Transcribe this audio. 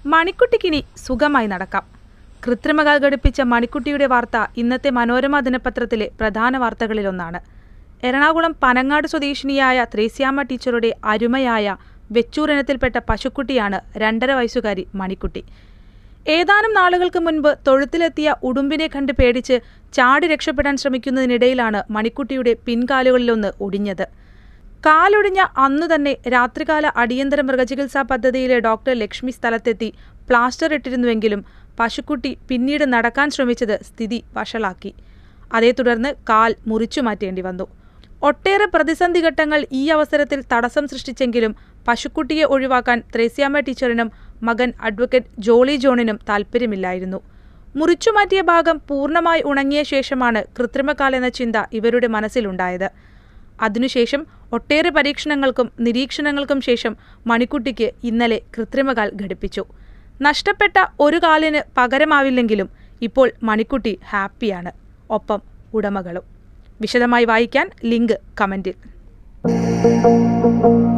മണിക്കുട്ടിക്കിനി സുഖമായി നടക്കാം കൃത്രിമകാൽ ഘടിപ്പിച്ച മണിക്കുട്ടിയുടെ വാർത്ത ഇന്നത്തെ മനോരമ ദിനപത്രത്തിലെ പ്രധാന വാർത്തകളിലൊന്നാണ് എറണാകുളം പനങ്ങാട് സ്വദേശിനിയായ ത്രേസ്യാമ്മ ടീച്ചറുടെ അരുമയായ വെച്ചൂർ ഇനത്തിൽപ്പെട്ട പശുക്കുട്ടിയാണ് രണ്ടര വയസ്സുകാരി മണിക്കുട്ടി ഏതാനും നാളുകൾക്ക് മുൻപ് തൊഴുത്തിലെത്തിയ ഉടുമ്പിനെ കണ്ട് പേടിച്ച് ചാടി രക്ഷപ്പെടാൻ ശ്രമിക്കുന്നതിനിടയിലാണ് മണിക്കുട്ടിയുടെ പിൻകാലുകളിലൊന്ന് ഒടിഞ്ഞത് കാലൊടിഞ്ഞ അന്നു തന്നെ രാത്രികാല അടിയന്തര മൃഗചികിത്സാ പദ്ധതിയിലെ ഡോക്ടർ ലക്ഷ്മി സ്ഥലത്തെത്തി പ്ലാസ്റ്റർ ഇട്ടിരുന്നുവെങ്കിലും പശുക്കുട്ടി പിന്നീട് നടക്കാൻ ശ്രമിച്ചത് സ്ഥിതി വഷളാക്കി അതേ തുടർന്ന് കാൽ മുറിച്ചു മാറ്റേണ്ടി വന്നു ഒട്ടേറെ പ്രതിസന്ധി ഘട്ടങ്ങൾ ഈ അവസരത്തിൽ തടസ്സം സൃഷ്ടിച്ചെങ്കിലും പശുക്കുട്ടിയെ ഒഴിവാക്കാൻ ത്രേസ്യാമ്മ ടീച്ചറിനും മകൻ അഡ്വക്കേറ്റ് ജോളി ജോണിനും താൽപ്പര്യമില്ലായിരുന്നു മുറിച്ചുമാറ്റിയ ഭാഗം പൂർണ്ണമായി ഉണങ്ങിയ ശേഷമാണ് കൃത്രിമക്കാൽ എന്ന ചിന്ത ഇവരുടെ മനസ്സിലുണ്ടായത് അതിനുശേഷം ഒട്ടേറെ പരീക്ഷണങ്ങൾക്കും നിരീക്ഷണങ്ങൾക്കും ശേഷം മണിക്കുട്ടിക്ക് ഇന്നലെ കൃത്രിമകാൽ ഘടിപ്പിച്ചു നഷ്ടപ്പെട്ട ഒരു കാലിന് പകരമാവില്ലെങ്കിലും ഇപ്പോൾ മണിക്കുട്ടി ഹാപ്പിയാണ് ഒപ്പം ഉടമകളും വിശദമായി വായിക്കാൻ ലിങ്ക് കമൻറ്റിൽ